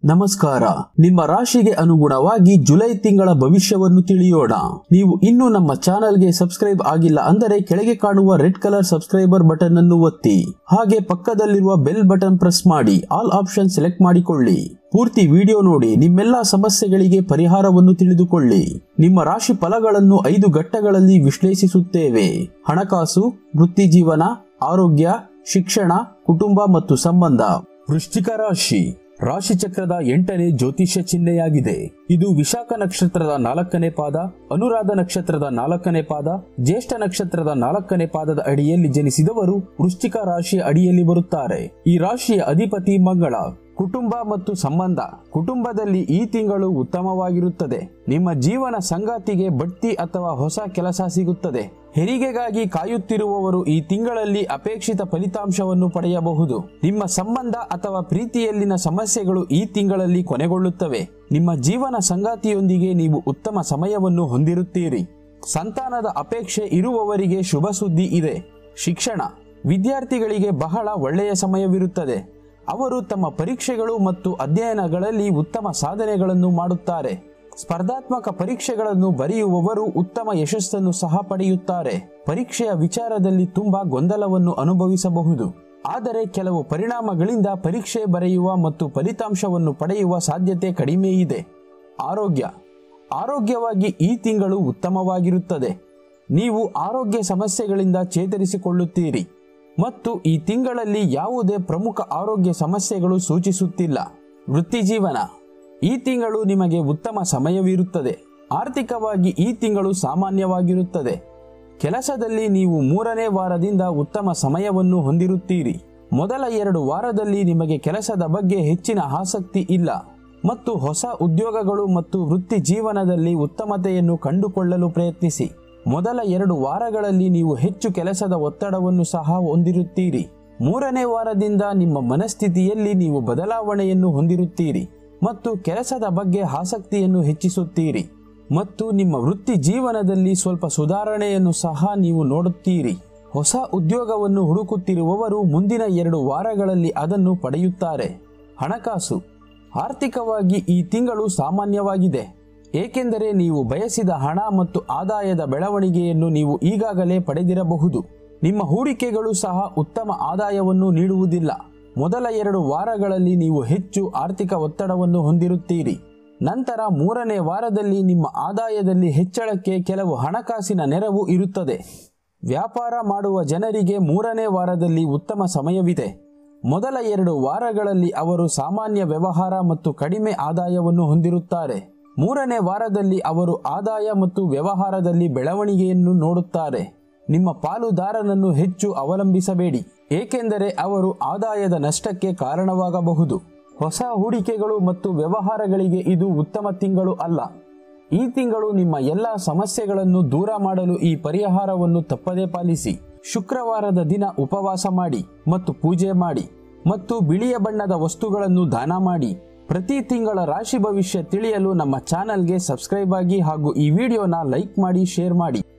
ನಮಸ್ಕಾರ ನಿಮ್ಮ ರಾಶಿಗೆ ಅನುಗುಣವಾಗಿ ಜುಲೈ ತಿಂಗಳ ಭವಿಷ್ಯವನ್ನು ತಿಳಿಯೋಣ ನೀವು ಇನ್ನೂ ನಮ್ಮ ಚಾನೆಲ್ಗೆ ಸಬ್ಸ್ಕ್ರೈಬ್ ಆಗಿಲ್ಲ ಅಂದರೆ ಕೆಳಗೆ ಕಾಣುವ ರೆಡ್ ಕಲರ್ ಸಬ್ಸ್ಕ್ರೈಬರ್ ಬಟನ್ ಅನ್ನು ಒತ್ತಿ ಹಾಗೆ ಪಕ್ಕದಲ್ಲಿರುವ ಬೆಲ್ ಬಟನ್ ಪ್ರೆಸ್ ಮಾಡಿ ಆಲ್ ಆಪ್ಷನ್ ಸೆಲೆಕ್ಟ್ ಮಾಡಿಕೊಳ್ಳಿ ಪೂರ್ತಿ ವಿಡಿಯೋ ನೋಡಿ ನಿಮ್ಮೆಲ್ಲ ಸಮಸ್ಯೆಗಳಿಗೆ ಪರಿಹಾರವನ್ನು ತಿಳಿದುಕೊಳ್ಳಿ ನಿಮ್ಮ ರಾಶಿ ಫಲಗಳನ್ನು ಐದು ಘಟ್ಟಗಳಲ್ಲಿ ವಿಶ್ಲೇಷಿಸುತ್ತೇವೆ ಹಣಕಾಸು ವೃತ್ತಿ ಜೀವನ ಆರೋಗ್ಯ ಶಿಕ್ಷಣ ಕುಟುಂಬ ಮತ್ತು ಸಂಬಂಧ ವೃಶ್ಚಿಕ ರಾಶಿ ರಾಶಿ ಚಕ್ರದ ಎಂಟನೇ ಜ್ಯೋತಿಷ್ಯ ಚಿಹ್ನೆಯಾಗಿದೆ ಇದು ವಿಶಾಖ ನಕ್ಷತ್ರದ ನಾಲ್ಕನೇ ಪಾದ ಅನುರಾಧ ನಕ್ಷತ್ರದ ನಾಲ್ಕನೇ ಪಾದ ಜ್ಯೇಷ್ಠ ನಕ್ಷತ್ರದ ನಾಲ್ಕನೇ ಪಾದದ ಅಡಿಯಲ್ಲಿ ಜನಿಸಿದವರು ವೃಶ್ಚಿಕ ರಾಶಿಯ ಅಡಿಯಲ್ಲಿ ಬರುತ್ತಾರೆ ಈ ರಾಶಿಯ ಅಧಿಪತಿ ಮಂಗಳ ಕುಟುಂಬ ಮತ್ತು ಸಂಬಂಧ ಕುಟುಂಬದಲ್ಲಿ ಈ ತಿಂಗಳು ಉತ್ತಮವಾಗಿರುತ್ತದೆ ನಿಮ್ಮ ಜೀವನ ಸಂಗಾತಿಗೆ ಬಡ್ತಿ ಅಥವಾ ಹೊಸ ಕೆಲಸ ಸಿಗುತ್ತದೆ ಹೆರಿಗೆಗಾಗಿ ಕಾಯುತ್ತಿರುವವರು ಈ ತಿಂಗಳಲ್ಲಿ ಅಪೇಕ್ಷಿತ ಫಲಿತಾಂಶವನ್ನು ಪಡೆಯಬಹುದು ನಿಮ್ಮ ಸಂಬಂಧ ಅಥವಾ ಪ್ರೀತಿಯಲ್ಲಿನ ಸಮಸ್ಯೆಗಳು ಈ ತಿಂಗಳಲ್ಲಿ ಕೊನೆಗೊಳ್ಳುತ್ತವೆ ನಿಮ್ಮ ಜೀವನ ಸಂಗಾತಿಯೊಂದಿಗೆ ನೀವು ಉತ್ತಮ ಸಮಯವನ್ನು ಹೊಂದಿರುತ್ತೀರಿ ಸಂತಾನದ ಅಪೇಕ್ಷೆ ಇರುವವರಿಗೆ ಶುಭ ಸುದ್ದಿ ಇದೆ ಶಿಕ್ಷಣ ವಿದ್ಯಾರ್ಥಿಗಳಿಗೆ ಬಹಳ ಒಳ್ಳೆಯ ಸಮಯವಿರುತ್ತದೆ ಅವರು ತಮ್ಮ ಪರೀಕ್ಷೆಗಳು ಮತ್ತು ಅಧ್ಯಯನಗಳಲ್ಲಿ ಉತ್ತಮ ಸಾಧನೆಗಳನ್ನು ಮಾಡುತ್ತಾರೆ ಸ್ಪರ್ಧಾತ್ಮಕ ಪರೀಕ್ಷೆಗಳನ್ನು ಬರೆಯುವವರು ಉತ್ತಮ ಯಶಸ್ಸನ್ನು ಸಹ ಪಡೆಯುತ್ತಾರೆ ಪರೀಕ್ಷೆಯ ವಿಚಾರದಲ್ಲಿ ತುಂಬಾ ಗೊಂದಲವನ್ನು ಅನುಭವಿಸಬಹುದು ಆದರೆ ಕೆಲವು ಪರಿಣಾಮಗಳಿಂದ ಪರೀಕ್ಷೆ ಬರೆಯುವ ಮತ್ತು ಫಲಿತಾಂಶವನ್ನು ಪಡೆಯುವ ಸಾಧ್ಯತೆ ಕಡಿಮೆ ಇದೆ ಆರೋಗ್ಯ ಆರೋಗ್ಯವಾಗಿ ಈ ತಿಂಗಳು ಉತ್ತಮವಾಗಿರುತ್ತದೆ ನೀವು ಆರೋಗ್ಯ ಸಮಸ್ಯೆಗಳಿಂದ ಚೇತರಿಸಿಕೊಳ್ಳುತ್ತೀರಿ ಮತ್ತು ಈ ತಿಂಗಳಲ್ಲಿ ಯಾವುದೇ ಪ್ರಮುಖ ಆರೋಗ್ಯ ಸಮಸ್ಯೆಗಳು ಸೂಚಿಸುತ್ತಿಲ್ಲ ವೃತ್ತಿ ಜೀವನ ಈ ತಿಂಗಳು ನಿಮಗೆ ಉತ್ತಮ ಸಮಯವಿರುತ್ತದೆ ಆರ್ಥಿಕವಾಗಿ ಈ ತಿಂಗಳು ಸಾಮಾನ್ಯವಾಗಿರುತ್ತದೆ ಕೆಲಸದಲ್ಲಿ ನೀವು ಮೂರನೇ ವಾರದಿಂದ ಉತ್ತಮ ಸಮಯವನ್ನು ಹೊಂದಿರುತ್ತೀರಿ ಮೊದಲ ಎರಡು ವಾರದಲ್ಲಿ ನಿಮಗೆ ಕೆಲಸದ ಬಗ್ಗೆ ಹೆಚ್ಚಿನ ಆಸಕ್ತಿ ಇಲ್ಲ ಮತ್ತು ಹೊಸ ಉದ್ಯೋಗಗಳು ಮತ್ತು ವೃತ್ತಿ ಜೀವನದಲ್ಲಿ ಉತ್ತಮತೆಯನ್ನು ಕಂಡುಕೊಳ್ಳಲು ಪ್ರಯತ್ನಿಸಿ ಮೊದಲ ಎರಡು ವಾರಗಳಲ್ಲಿ ನೀವು ಹೆಚ್ಚು ಕೆಲಸದ ಒತ್ತಡವನ್ನು ಸಹ ಹೊಂದಿರುತ್ತೀರಿ ಮೂರನೇ ವಾರದಿಂದ ನಿಮ್ಮ ಮನಸ್ಥಿತಿಯಲ್ಲಿ ನೀವು ಬದಲಾವಣೆಯನ್ನು ಹೊಂದಿರುತ್ತೀರಿ ಮತ್ತು ಕೆಲಸದ ಬಗ್ಗೆ ಆಸಕ್ತಿಯನ್ನು ಹೆಚ್ಚಿಸುತ್ತೀರಿ ಮತ್ತು ನಿಮ್ಮ ವೃತ್ತಿ ಜೀವನದಲ್ಲಿ ಸ್ವಲ್ಪ ಸುಧಾರಣೆಯನ್ನು ಸಹ ನೀವು ನೋಡುತ್ತೀರಿ ಹೊಸ ಉದ್ಯೋಗವನ್ನು ಹುಡುಕುತ್ತಿರುವವರು ಮುಂದಿನ ಎರಡು ವಾರಗಳಲ್ಲಿ ಅದನ್ನು ಪಡೆಯುತ್ತಾರೆ ಹಣಕಾಸು ಆರ್ಥಿಕವಾಗಿ ಈ ತಿಂಗಳು ಸಾಮಾನ್ಯವಾಗಿದೆ ಏಕೆಂದರೆ ನೀವು ಬಯಸಿದ ಹಣ ಮತ್ತು ಆದಾಯದ ಬೆಳವಣಿಗೆಯನ್ನು ನೀವು ಈಗಾಗಲೇ ಪಡೆದಿರಬಹುದು ನಿಮ್ಮ ಹೂಡಿಕೆಗಳು ಸಹ ಉತ್ತಮ ಆದಾಯವನ್ನು ನೀಡುವುದಿಲ್ಲ ಮೊದಲ ಎರಡು ವಾರಗಳಲ್ಲಿ ನೀವು ಹೆಚ್ಚು ಆರ್ಥಿಕ ಒತ್ತಡವನ್ನು ಹೊಂದಿರುತ್ತೀರಿ ನಂತರ ಮೂರನೇ ವಾರದಲ್ಲಿ ನಿಮ್ಮ ಆದಾಯದಲ್ಲಿ ಹೆಚ್ಚಳಕ್ಕೆ ಕೆಲವು ಹಣಕಾಸಿನ ನೆರವು ಇರುತ್ತದೆ ವ್ಯಾಪಾರ ಮಾಡುವ ಜನರಿಗೆ ಮೂರನೇ ವಾರದಲ್ಲಿ ಉತ್ತಮ ಸಮಯವಿದೆ ಮೊದಲ ಎರಡು ವಾರಗಳಲ್ಲಿ ಅವರು ಸಾಮಾನ್ಯ ವ್ಯವಹಾರ ಮತ್ತು ಕಡಿಮೆ ಆದಾಯವನ್ನು ಹೊಂದಿರುತ್ತಾರೆ ಮೂರನೇ ವಾರದಲ್ಲಿ ಅವರು ಆದಾಯ ಮತ್ತು ವ್ಯವಹಾರದಲ್ಲಿ ಬೆಳವಣಿಗೆಯನ್ನು ನೋಡುತ್ತಾರೆ ನಿಮ್ಮ ಪಾಲುದಾರನನ್ನು ಹೆಚ್ಚು ಅವಲಂಬಿಸಬೇಡಿ ಏಕೆಂದರೆ ಅವರು ಆದಾಯದ ನಷ್ಟಕ್ಕೆ ಕಾರಣವಾಗಬಹುದು ಹೊಸ ಹೂಡಿಕೆಗಳು ಮತ್ತು ವ್ಯವಹಾರಗಳಿಗೆ ಇದು ಉತ್ತಮ ತಿಂಗಳು ಅಲ್ಲ ಈ ತಿಂಗಳು ನಿಮ್ಮ ಎಲ್ಲ ಸಮಸ್ಯೆಗಳನ್ನು ದೂರ ಮಾಡಲು ಈ ಪರಿಹಾರವನ್ನು ತಪ್ಪದೇ ಪಾಲಿಸಿ ಶುಕ್ರವಾರದ ದಿನ ಉಪವಾಸ ಮಾಡಿ ಮತ್ತು ಪೂಜೆ ಮಾಡಿ ಮತ್ತು ಬಿಳಿಯ ಬಣ್ಣದ ವಸ್ತುಗಳನ್ನು ದಾನ ಮಾಡಿ ಪ್ರತಿ ತಿಂಗಳ ರಾಶಿ ಭವಿಷ್ಯ ತಿಳಿಯಲು ನಮ್ಮ ಚಾನಲ್ಗೆ ಸಬ್ಸ್ಕ್ರೈಬ್ ಆಗಿ ಹಾಗೂ ಈ ವಿಡಿಯೋನ ಲೈಕ್ ಮಾಡಿ ಶೇರ್ ಮಾಡಿ